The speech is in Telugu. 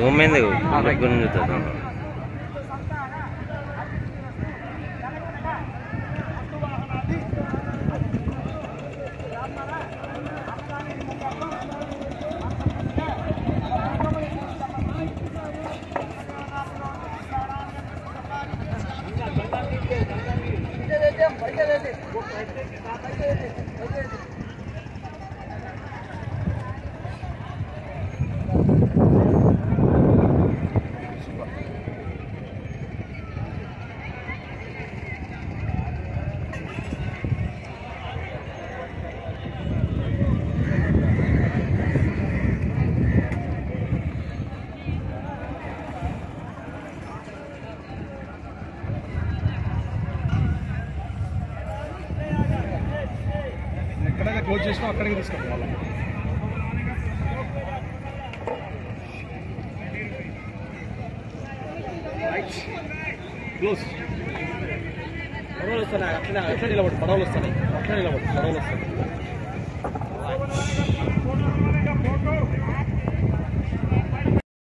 జూమ్ అయింది దగ్గర నుంచి చూద్దాం. ఎక్కడైనా క్లోజ్ చేసినా అక్కడికి తీసుకెళ్ళాలి క్లోజ్ పడవలు వస్తున్నాయి అట్లా అట్లా నిలబడు పడవలు వస్తున్నాయి అట్లా నిలబడు పడవలు వస్తున్నాయి